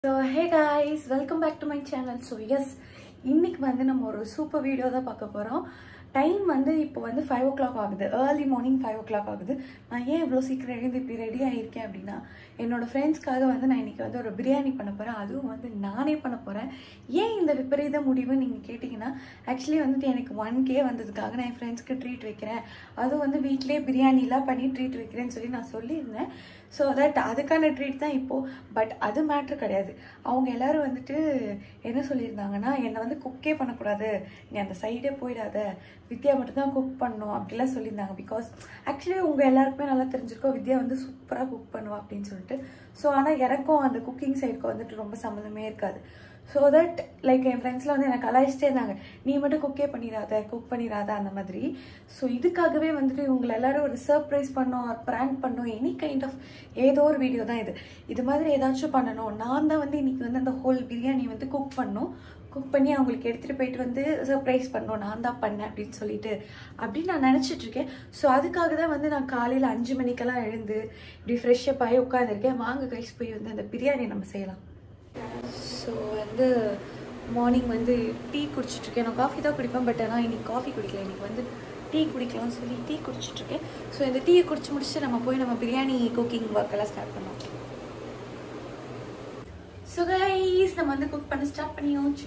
So hey guys welcome back to my channel so yes இன்னைக்கு வந்து நம்ம ஒரு சூப்பர் வீடியோ தான் பார்க்க போகிறோம் டைம் வந்து இப்போ வந்து ஃபைவ் ஓ கிளாக் ஆகுது early morning five o'clock ஆகுது நான் ஏன் இவ்வளோ சீக்கிரம் எழுந்து இப்படி ரெடி ஆகியிருக்கேன் அப்படின்னா என்னோட ஃப்ரெண்ட்ஸ்க்காக வந்து நான் இன்னைக்கு வந்து ஒரு பிரியாணி பண்ண போகிறேன் அதுவும் வந்து நானே பண்ண போகிறேன் ஏன் இந்த விபரீத முடிவு நீங்கள் கேட்டிங்கன்னா ஆக்சுவலி வந்துட்டு எனக்கு ஒன் கே வந்ததுக்காக நான் என் ஃப்ரெண்ட்ஸ்க்கு ட்ரீட் வைக்கிறேன் அதுவும் வந்து வீட்டிலே பிரியாணிலாம் பண்ணி ட்ரீட் வைக்கிறேன்னு சொல்லி நான் சொல்லியிருந்தேன் ஸோ தட் அதுக்கான ட்ரீட் தான் இப்போது பட் அது மேட்ரு கிடையாது அவங்க எல்லாரும் வந்துட்டு என்ன சொல்லியிருந்தாங்கன்னா என்னை வந்து குக்கே பண்ணக்கூடாது நீ அந்த சைடே போயிடாத வித்யா மட்டும் தான் குக் பண்ணணும் அப்படிலாம் சொல்லியிருந்தாங்க பிகாஸ் ஆக்சுவலி உங்கள் எல்லாருக்குமே நல்லா தெரிஞ்சிருக்கோம் வித்யா வந்து சூப்பராக குக் பண்ணுவா அப்படின்னு சொல்லிட்டு ஸோ ஆனால் எனக்கும் அந்த குக்கிங் சைடுக்கு வந்துட்டு ரொம்ப சம்மந்தமே இருக்காது ஸோ தட் லைக் என் ஃப்ரெண்ட்ஸ்லாம் வந்து எனக்கு கலாய்ச்சிட்டே இருந்தாங்க நீ மட்டும் குக்கே பண்ணிடாத குக் பண்ணிடாத அந்த மாதிரி ஸோ இதுக்காகவே வந்துட்டு இவங்களை எல்லாரும் ஒரு சர்ப்ரைஸ் பண்ணோம் ப்ராங்க் பண்ணோம் எனி கைண்ட் ஆஃப் ஏதோ ஒரு வீடியோ தான் இது இது மாதிரி ஏதாச்சும் பண்ணணும் நான் தான் வந்து இன்னைக்கு வந்து அந்த ஹோல் பிரியாணி வந்து குக் பண்ணணும் குக் பண்ணி அவங்களுக்கு எடுத்துகிட்டு போயிட்டு வந்து சர்ப்ரைஸ் பண்ணோம் நான் தான் பண்ணேன் அப்படின்னு சொல்லிட்டு அப்படின்னு நான் நினச்சிட்டு இருக்கேன் ஸோ அதுக்காக தான் வந்து நான் காலையில் அஞ்சு மணிக்கெல்லாம் எழுந்து இப்படி ஃப்ரெஷ்ஷப் ஆகி உட்காந்துருக்கேன் வாங்க கைஸ் போய் வந்து அந்த பிரியாணி நம்ம செய்யலாம் ஸோ வந்து மார்னிங் வந்து டீ குடிச்சிட்ருக்கேன் நான் காஃபி தான் குடிப்பேன் பட் ஆனால் இன்னைக்கு காஃபி குடிக்கல இன்னைக்கு வந்து டீ குடிக்கலாம்னு சொல்லி டீ குடிச்சிட்ருக்கேன் ஸோ இந்த டீயை குடிச்சு முடிச்சுட்டு நம்ம போய் நம்ம பிரியாணி குக்கிங் ஒர்க்கெல்லாம் ஸ்டார்ட் பண்ணோம் ஸோ கைஸ் நம்ம வந்து குக் பண்ண ஸ்டார்ட் பண்ணியாச்சு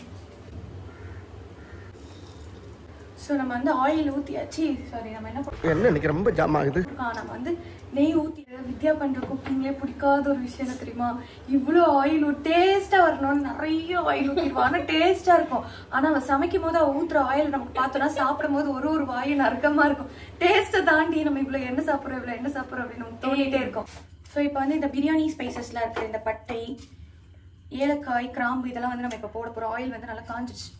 ஸோ நம்ம வந்து ஆயில் ஊற்றியாச்சு சாரி நம்ம என்ன பண்ணோம் என்ன இன்னைக்கு ரொம்ப ஜாம் ஆகுது நம்ம வந்து நெய் ஊற்றி வித்யா பண்ற குக்கிங்லேயே பிடிக்காத ஒரு விஷயம் என்ன தெரியுமா இவ்வளோ ஆயில் டேஸ்ட்டாக வரணும்னு நிறைய ஆயில் ஊற்றிடுவா ஆனால் டேஸ்ட்டாக இருக்கும் ஆனால் அவள் சமைக்கும் போது அவள் ஊற்றுற ஆயில் நமக்கு பார்த்தோன்னா சாப்பிடும் போது ஒரு ஒரு வாயும் நறுக்கமாக இருக்கும் டேஸ்ட்டை தாண்டி நம்ம இவ்வளோ என்ன சாப்பிட்றோம் இவ்வளோ என்ன சாப்பிட்றோம் அப்படின்னு நமக்கு தோணிட்டே இருக்கும் ஸோ இப்போ வந்து இந்த பிரியாணி ஸ்பைசஸ்லாம் இருக்குது இந்த பட்டை ஏலக்காய் கிராம்பு இதெல்லாம் வந்து நம்ம இப்போ போட போகிறோம் ஆயில் வந்து நல்லா காஞ்சிச்சு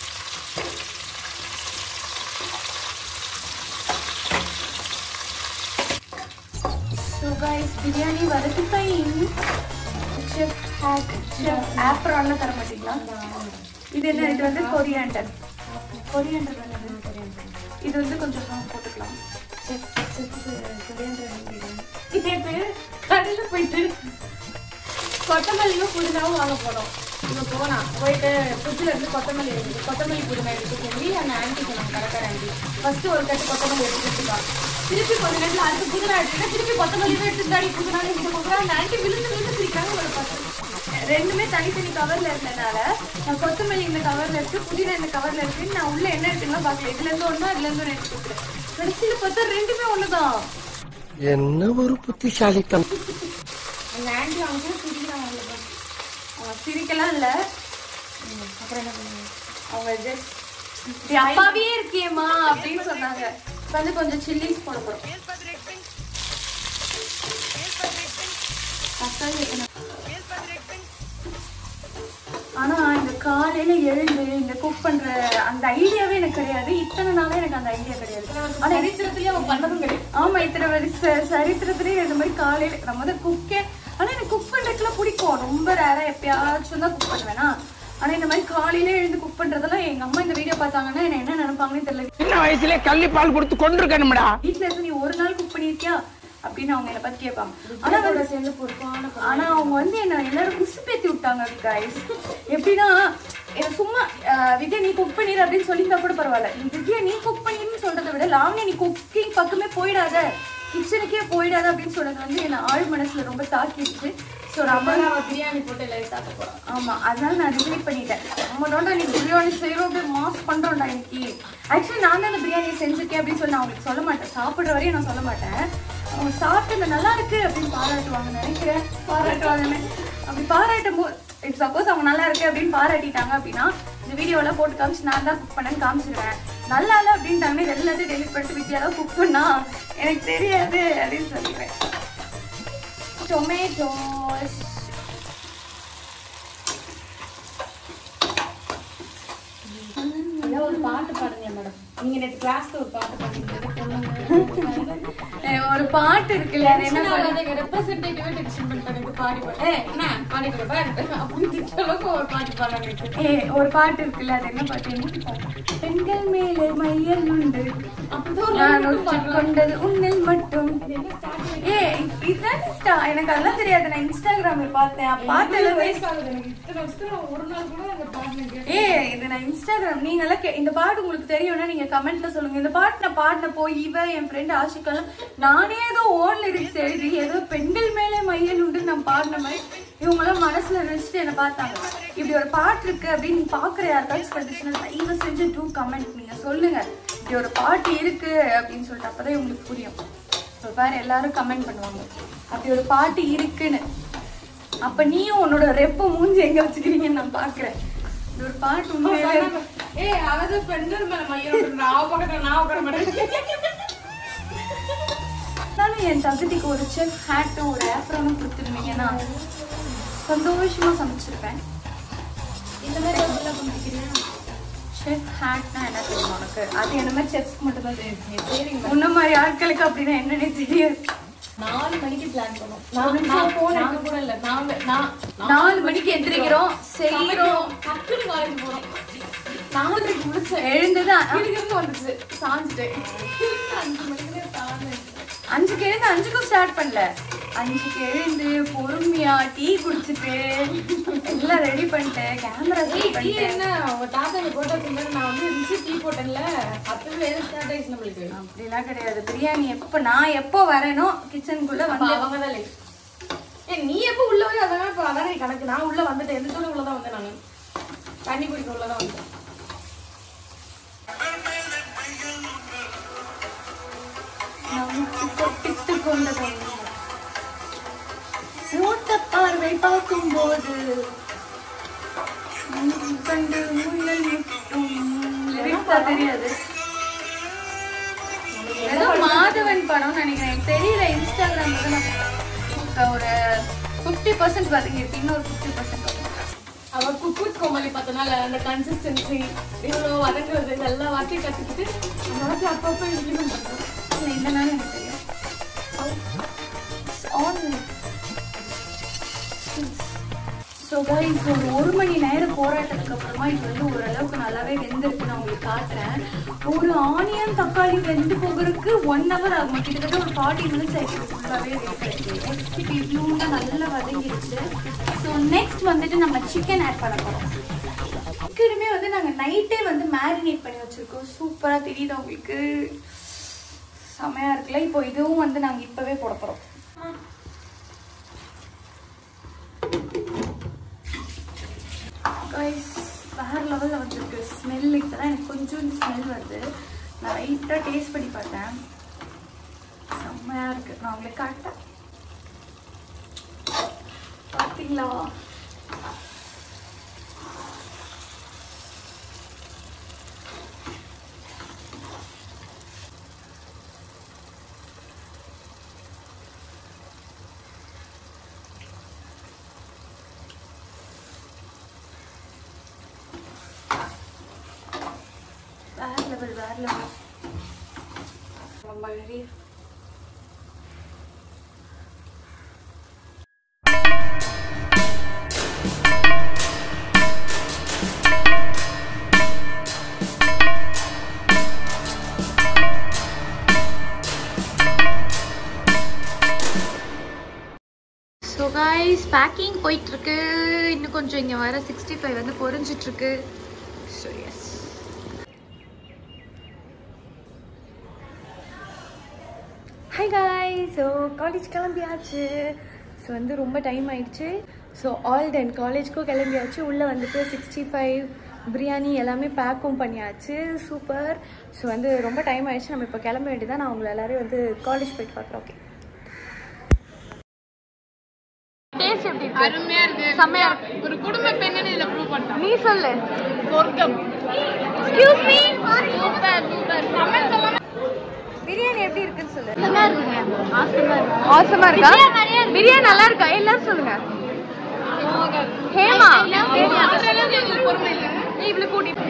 So guys, பிரியாணி வரது ஃபைன் செஃப் ஹேக் செஃப் ஆப்ரான்லாம் தர மாட்டீங்களா இது என்ன இது வந்து கொரியாண்டர் கொரியாண்டர் இது வந்து கொஞ்சம் half போட்டுக்கலாம் இதே பேர் கடையில் போயிட்டு கொத்தமல்லியும் புதினாவும் வாங்க போனோம் இங்க போனா போயிட்டு ஃப்ரிட்ஜில் இருந்து கொத்தமல்லி எடுத்து கொத்தமல்லி புதினா எடுத்து சொல்லி அந்த ஆண்டி சொன்னாங்க கரெக்டாக ஆண்டி ஃபர்ஸ்ட் ஒரு கட்டு கொத்தமல்லி எடுத்து கொடுத்துருக்கா திருப்பி கொஞ்ச நேரத்தில் அடுத்து புதினா எடுத்துட்டு திருப்பி கொத்தமல்லி எடுத்து தாடி புதினா எடுத்து கொடுக்குறா அந்த ஆண்டி விழுந்து விழுந்து சிரிக்காங்க ஒரு பார்த்து ரெண்டுமே தனித்தனி கவர்ல இருந்தனால நான் கொத்தமல்லி இந்த கவர்ல இருக்கு புதினா இந்த கவர்ல இருக்கு நான் உள்ள என்ன இருக்குன்னா பார்க்கல இதுல இருந்து ஒண்ணா இதுல இருந்து ஒண்ணு எடுத்து கொடுக்குறேன் கடைசியில பார்த்தா ரெண்டுமே ஒண்ணுதான் என்ன ஒரு புத்திசாலித்தனம் அந்த ஆண்டி அவங்க சிரிக்கிறாங்க அவங்கள பார்த்து. அவன் சிரிக்கலாம் இல்ல அப்புறம் என்ன பண்ணுங்க அவங்க ஜஸ்ட் அப்பாவே இருக்கியேம்மா அப்படின்னு சொன்னாங்க இப்ப வந்து கொஞ்சம் சில்லிஸ் போட போறோம் தக்காளி என்ன- ஆனா இந்த காலையில எழுந்து இந்த குக் பண்ற அந்த ஐடியாவே எனக்கு கிடையாது இத்தனை நாளே எனக்கு அந்த ஐடியா கிடையாது ஆனா சரித்திரத்திலேயே அவன் பண்ணதும் கிடையாது ஆமா இத்தனை வருஷ சரித்திரத்திலேயே இந்த மாதிரி காலையில நம்ம வந்து குக்கே ஆனா எனக்கு குக் பண்றதுக்குலாம் பிடிக்கும் ரொம்ப ரேரா எப்பயாச்சும் தான் குக் பண்ணுவேனா ஆனா இந்த மாதிரி காலையில எழுந்து குக் பண்றதெல்லாம் எங்க அம்மா இந்த வீடியோ பார்த்தாங்கன்னா என்ன என்ன நினைப்பாங்கன்னு தெரியல சின்ன வயசுல கள்ளி பால் கொடுத்து கொண்டிருக்கணும்டா வீட்ல இருந்து நீ ஒரு நாள் குக் பண்ணிருக்கியா அப்படின்னு அவங்க என்ன பத்தி கேட்பாங்க ஆனா வந்து சேர்ந்து பொறுப்பான ஆனா அவங்க வந்து என்ன எல்லாரும் உசுப்பேத்தி விட்டாங்க கைஸ் எப்படின்னா எனக்கு சும்மா அஹ், வித்யா நீ குக் பண்ணிடு அப்படின்னு சொல்லியிருந்தா கூட பரவாயில்ல நீ வித்யா நீ குக் பண்ணிருன்னு சொல்றதை விட லாவணி நீ குக்கிங் பக்கமே போயிடாத கிச்சனுக்கே போயிடாத அப்படின்னு சொன்னது வந்து என்ன ஆழ் மனசுல ரொம்ப தாக்கிடுச்சு ஸோ நம்ம நம்ம பிரியாணி போட்டு லைட் சாப்பிட போறோம் ஆமா அதனால நான் டிலீட் பண்ணிட்டேன் நம்ம தான்டா நீ பிரியாணி செய்யறோம் அப்படியே மாஸ் பண்றோம்டா இன்னைக்கு ஆக்சுவலி நான் தான் அந்த பிரியாணி செஞ்சிருக்கேன் அப்படின்னு சொல்லி நான் அவங்களுக்கு சொல்ல மாட்டேன் சாப்பிடுற வரையும் நான் சொல்ல மாட்டேன் அவங்க சாப்பிட்டு இந்த நல்லா இருக்கு அப்படின்னு பாராட்டுவாங்க நினைக்கிறேன் பாராட்டுவாங்கன்னு அப்படி பாராட்டும் போது இப் சப்போஸ் அவங்க நல்லா இருக்கு அப்படின்னு பாராட்டிட்டாங்க அப்படின்னா இந்த வீடியோலாம் போட்டு காமிச்சு நான் தான் குக் பண்ணேன்னு காமிச்சிருவேன் நல்லா இல்லை அப்படின்ட்டாங்கன்னா இது எல்லாத்தையும் டெலிட் பண்ணிட்டு வித்தியாதான் குக் பண்ணா எனக்கு தெரியாது அப்படின்னு சொல்லிடுவேன் டொமேட்டோஸ் ஏதோ ஒரு பாட்டு பாடுங்க மேடம் நீங்க நேற்று கிளாஸ்ல ஒரு பாட்டு பாடுங்க ஒரு பாட்டு இருக்குல்ல அது என்ன பாட்டு? ரெப்ரசன்டேட்டிவா டென்ஷன் பண்ணிட்டாங்க பாடி பாடு ஏய் என்ன பாடி பாடு பாரு அப்படின்னு திட்ட அளவுக்கு ஒரு பாட்டு பாடுறாங்க ஏ ஒரு பாட்டு இருக்குல்ல அது என்ன பாட்டு என்ன பாட்டு? பெண்கள் மேலே மையல் உண்டு நான் ஒற்றிக் கொண்டது உன்னில் மட்டும் ஏ இதுதான் ஸ்டா- எனக்கு அதெல்லாம் தெரியாது நான் இன்ஸ்டாகிராம்ல பார்த்தேன் பார்த்தது வயசாகுது எனக்கு இத்தனை வருஷத்துல நான் ஒரு நாள் கூட அந்த பாட்டு எனக்கு ஏ இது நான் இன்ஸ்டாகிராம் நீங்க எல்லாம் கே- இந்த பாட்டு உங்களுக்கு தெரியும்னா நீங்க கமெண்ட்ல சொல்லுங்க இந்த பாட்டு நான் பாடின போய் இவ என் ஃப்ரெண்ட் ஆஷிகெல்லாம் நானே ஏதோ ஓன் லிரிக்ஸ் எழுதி ஏதோ பெண்கள் மேலே மையல் உண்டு நான் பாடின மாதிரி இவங்க எல்லாம் மனசுல நினைச்சிட்டு என்ன பார்த்தாங்க இப்படி ஒரு பாட்டு இருக்கு அப்படின்னு நீ பாக்குற யாருக்காச்சும் பட்டுச்சுன்னா தயவு செஞ்சு டூ கமெண்ட் நீங்க சொல்லுங்க இப்படி ஒரு பாட்டு இருக்கு அப்படின்னு சொல்லிட்டு அப்பதான் உங்களுக்கு புரியும் இப்போ பாரு எல்லாரும் கமெண்ட் பண்ணுவாங்க அப்படி ஒரு பாட்டு இருக்குன்னு அப்ப நீயும் உன்னோட ரெப்ப மூஞ்சி எங்க வச்சுக்கிறீங்கன்னு நான் பாக்குறேன் இது ஒரு பாட்டு உண்மையிலே ஏய் அதாவது பெண்கள் மேல மையம் நான் பக்கத்துல நான் உட்கார மாட்டேன் இருந்தாலும் என் தகுதிக்கு ஒரு செஃப் ஹேட்டும் ஒரு ஏப்ரனும் கொடுத்துருந்தீங்கன்னா சந்தோஷமா சமைச்சிருப்பேன் இந்த மாதிரி அப்படிலாம் பண்ணிக்கிறியா செஃப் ஹேட்னா என்ன தெரியும் உனக்கு அது என்ன மாதிரி செஃப்ஸ்க்கு மட்டும் தான் தெரியும் சரிங்க உன்ன மாதிரி ஆட்களுக்கு அப்படின்னா என்னன்னே தெரியாது நாலு மணிக்கு பிளான் பண்ணோம் நான் நான் போன் எடுக்க கூட இல்ல நான் நான் நாலு மணிக்கு எந்திரிக்கிறோம் செய்யறோம் டக்குனு காலேஜ் போறோம் நாலரைக்கு முடிச்சேன் எழுந்துதான் கிடுகிடுன்னு வந்துச்சு சாஞ்சிட்டேன் அஞ்சு மணிக்கு தானே அஞ்சுக்கு எழுந்து அஞ்சுக்கும் ஸ்டார்ட் பண்ணல அஞ்சுக்கு எழுந்து பொறுமையா டீ குடிச்சிட்டு எல்லாம் ரெடி பண்ணிட்டேன் கேமரா செட் டீ பண்ணிட்டேன் என்ன உங்க தாத்தா நீ போட்ட சொன்னாரு நான் வந்து இருந்துச்சு டீ போட்டேன்ல அப்பவே எது ஸ்டார்ட் ஆயிடுச்சு நம்மளுக்கு அப்படிலாம் கிடையாது பிரியாணி எப்போ நான் எப்போ வரேனோ கிச்சனுக்குள்ள அப்ப வந்து அவங்க தான் லேட் ஏ நீ எப்போ உள்ள போய் அதான் இப்போ அதான் நீ கணக்கு நான் உள்ள வந்துட்டேன் எந்த சொல்ல உள்ளதான் வந்தேன் நான் தண்ணி குடிக்க உள்ளதான் வந்தேன் நமக்கு தொட்டிட்டு கொண்ட பொண்ணு. மூத்த பார்வை பார்க்கும்போது உன் கண்டு முள்ளல் முட்டும் lyrics தான் தெரியாது ஏதோ மாதவன் படம் நினைக்கிறேன் எனக்கு தெரியல இன்ஸ்டாகிராம்ல தான் நான் இப்ப ஒரு ஃபிஃப்டி பர்சன்ட் வதங்கிருக்கு இன்னொரு ஃபிஃப்டி பர்சன்ட் அவ குக்கூத் கோமலி பார்த்தனால அந்த கன்சிஸ்டன்சி இவ்வளோ வதங்குறது இந்த எல்லா வார்த்தையும் கற்றுக்கிட்டு அந்த வார்த்தை அப்பப்போ இம்ப்ளிமெண்ட் பண்ணுறோம் இல்லை இந்த நாள் எனக்கு தெரியும் ஆன் ஸோ கைஸ் ஒரு ஒரு மணி நேரம் போராட்டத்துக்கு அப்புறமா இது வந்து ஓரளவுக்கு நல்லாவே வெந்திருக்கு நான் உங்களுக்கு காட்டுறேன் ஒரு ஆனியன் தக்காளி வெந்து போகிறதுக்கு ஒன் ஹவர் ஆகும் கிட்டத்தட்ட ஒரு ஃபார்ட்டி மினிட்ஸ் ஆயிடுச்சு ஃபுல்லாகவே வெந்துருக்கு இப்போ இவ்வளோ நல்லா வதங்கிடுச்சு ஸோ நெக்ஸ்ட் வந்துட்டு நம்ம சிக்கன் ஆட் பண்ண போகிறோம் சிக்கனுமே வந்து நாங்கள் நைட்டே வந்து மேரினேட் பண்ணி வச்சுருக்கோம் சூப்பராக தெரியுது உங்களுக்கு செமையாக இருக்குல்ல இப்போ இதுவும் வந்து நாங்கள் இப்போவே போட போகிறோம் கைஸ் வேறு லெவலில் வந்துருக்கு ஸ்மெல் இப்போ தான் எனக்கு கொஞ்சம் ஸ்மெல் வருது நான் லைட்டாக டேஸ்ட் பண்ணி பார்த்தேன் செம்மையாக இருக்குது நான் உங்களுக்கு காட்டேன் பார்த்தீங்களா வேற லெவல் வேற லெவல் மறுபடி ஸோ கைஸ் பேக்கிங் போயிட்டுருக்கு இன்னும் கொஞ்சம் இங்கே வர சிக்ஸ்டி ஃபைவ் வந்து பொரிஞ்சிட்ருக்கு so yes hi guys so college கிளம்பியாச்சு ஸோ வந்து ரொம்ப டைம் ஆயிடுச்சு ஸோ ஆல் தென் காலேஜ்க்கும் கிளம்பியாச்சு உள்ளே வந்துட்டு சிக்ஸ்டி ஃபைவ் பிரியாணி எல்லாமே பேக்கும் பண்ணியாச்சு சூப்பர் ஸோ வந்து ரொம்ப டைம் ஆயிடுச்சு நம்ம இப்போ கிளம்ப வேண்டியதான் நான் உங்களை எல்லாரையும் வந்து காலேஜ் போயிட்டு பார்க்குறேன் ஓகே டேஸ்ட் எப்படி இருக்கு அருமையா இருக்கு செம்மையா இருக்கு ஒரு குடும்ப பெண்ணு இதில் ப்ரூவ் பண்ணிட்டான் நீ சொல்லு சொர்க்கம் excuse me super super comment சொல்லாம பிரியாணி எப்படி இருக்குன்னு சொல்லு நல்லா இருக்குங்க ஆசமா இருக்கு ஆசமா இருக்கா பிரியாணி நல்லா இருக்கா எல்லாரும் சொல்லுங்க ஹேமா பொறுமை இல்லை நீ இவ்வளவு கூட்டிட்டு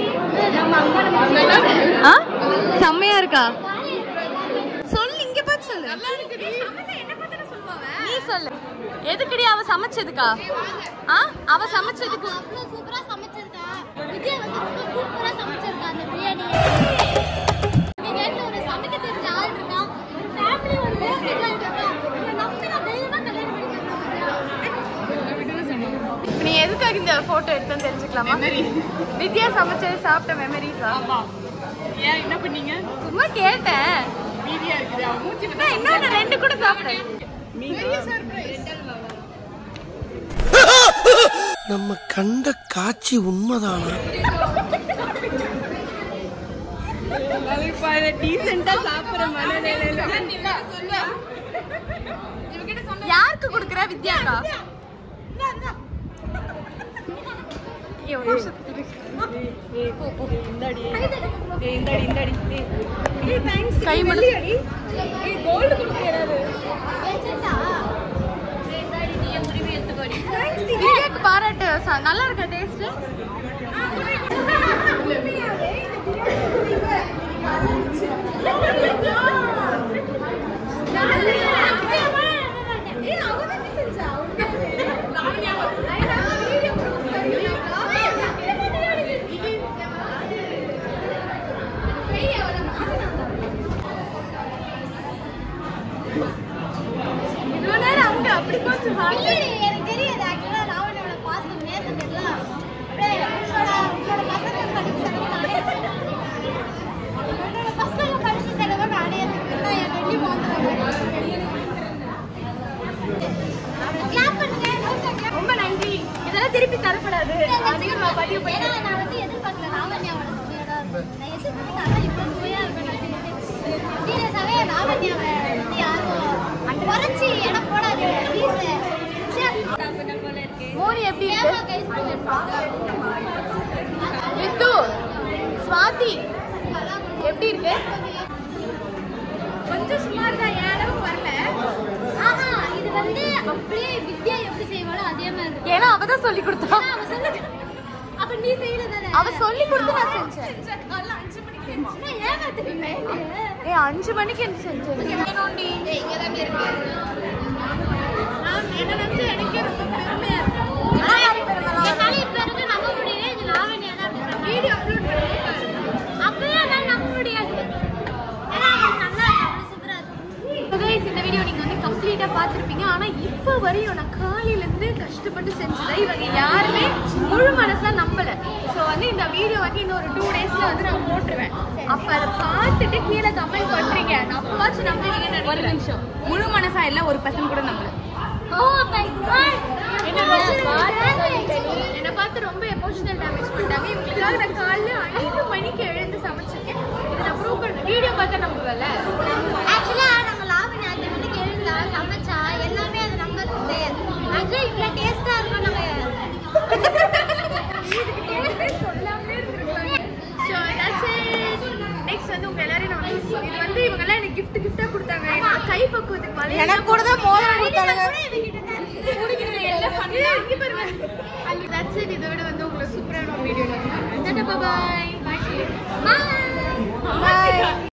ஆ செம்மையா இருக்கா சொல்லு இங்க பார்த்து சொல்லு நீ சொல்லு எதுக்குடி அவ சமைச்சதுக்கா ஆ அவ சமைச்சதுக்கு அவ்வளவு சூப்பரா சமைச்சிருக்கா விஜய் வந்து ரொம்ப சூப்பரா சமைச்சிருக்கா அந்த பிரியாணி எங்க வீட்டுல ஒரு சமைக்க தெரிஞ்ச ஆள் இருக்கா ஒரு ஃபேமிலி ஒரு பேசிக்கா இருக்கா இதை நம்பி நான் தைரியமா கல்யாணம் பண்ணிக்கிறேன் நீ எதுக்காக இந்த போட்டோ எடுத்தேன்னு தெரிஞ்சுக்கலாமா வித்யா சமைச்சது சாப்பிட்ட மெமரிஸா ஏன் என்ன பண்ணீங்க சும்மா கேட்டேன் மீதியா இருக்குது அவன் மூஞ்சி நான் இன்னொன்னு ரெண்டு கூட சாப்பிட்டேன் நம்ம கண்ட காட்சி உண்மைதானா டீசெண்டா சாப்பிடுற மனநிலையில யாருக்கு கொடுக்குற வித்யாக்கா ஏய், ஒரு நிமிஷம் இரு. கை மட்டும் வித்யாக்கு பாராட்டு ச- நல்லா இருக்கா டேஸ்ட் இவ்வளவு நேரம் அங்க அப்படி கொஞ்சம் இல்லடி, எனக்கு தெரியாது ஆக்சுவலா ராவணோட பாசம் நேசம் எல்லாம் அப்படியே உன்னோட உன்னோட பசங்க படிப்பு செலவு நானே உன்னோட பசங்க படிப்பு செலவு நானே எடுத்துக்கிறேன். என் வெள்ளி கிளாப் பண்ணுங்க clap. ரொம்ப நன்றி இதெல்லாம் திருப்பி தரப்படாது அதிகம் நான் பதிவு ஏன்னா நான் வந்து எதிர்பார்க்கல ராவண்யாவோட சுவையோட இருக்கும். நான் எதிர்பார்த்தேன் ஆனா இவ்வளவு சுவையா இருக்கும் நான் சீரியஸாவே ராவண்யாவை வந்து யாரும் குறைச்சி எடை போடாதீங்க ப்ளீஸ் மோனி எப்படி இருக்கு வித்து ஸ்வாதி எப்படி இருக்கு கொஞ்சம் சுமார் தான் என் அளவுக்கு வரல ஆஹா இது வந்து அப்படியே வித்யா எப்படி செய்வாளோ அதே மாதிரி இருக்கு ஏன்னா அவ தான் சொல்லி கொடுத்தா ஆனா, அவ சொல்லு அப்ப நீ செய்யல தானே அவ சொல்லி கொடுத்து நான் செஞ்சேன் நான் ஏமாத்துறீங்க ஏ அஞ்சு மணிக்கு என்ன செஞ்சேன் வேணும்டி. என்ன வந்து எனக்கே ரொம்ப பெருமையா இருக்கு என்னால இப்ப இருக்க நம்ப முடியல இது லாவண்யா தான் வீடியோ அப்லோட் பண்ணிருக்காரு அப்பவே என்னால நம்ப முடியாது ஏன்னா அது நல்லா இருக்கு சூப்பரா இருக்கு guys, இந்த வீடியோ நீங்க வந்து கம்ப்ளீட்டா பார்த்திருப்பீங்க ஆனா இப்ப வரையும் நான் காலையில இருந்து கஷ்டப்பட்டு செஞ்சதை இவங்க யாருமே முழு மனசா நம்பல சோ வந்து இந்த வீடியோ வந்து இன்னும் ஒரு டூ டேஸ்ல வந்து நான் போட்டுருவேன் அப்ப அதை பார்த்துட்டு கீழே கமெண்ட் பண்றீங்க நான் அப்பவாச்சும் நம்புவீங்கன்னு ஒரு நிமிஷம் முழு மனசா இல்ல ஒரு பர்சன் கூட நம்பல ஓ மை காட் என்னை பார்த்து ரொம்ப எமோஷனல் டேமேஜ் பண்ணிட்டாங்க இவங்களுக்காக நான் காலைல ஐந்து மணிக்கு எழுந்து சமைச்சிருக்கேன் இதை நான் ப்ரூவ் பண்ண வீடியோ பார்த்தா நம்புவல ஆக்சுவலா நம்ம லாவண்யா அஞ்சு மணிக்கு எழுந்தா சமைச்சா எல்லாமே அது நம்ம கிடையாது ஆக்சுவலா இவ்வளவு டேஸ்டா இருக்கும் நம்ம ஸோ நெக்ஸ்ட் வந்து உங்க எல்லாரையும் நான் வந்து இது வந்து இவங்க எல்லாம் எனக்கு கிஃப்ட் கிஃப்டா கொடுத்தாங்க என்னோட கை பக்குவத்துக்கு வளையல் எனக்கு கூட தான் மோதிரம் கொடுத்தாங்க எல்லாம் பண்ணி இங்க பாருங்க அங்க தட்ஸ் இட் இதோட வந்து உங்களை சூப்பரான ஒரு வீடியோ பாய் பாய் Bye.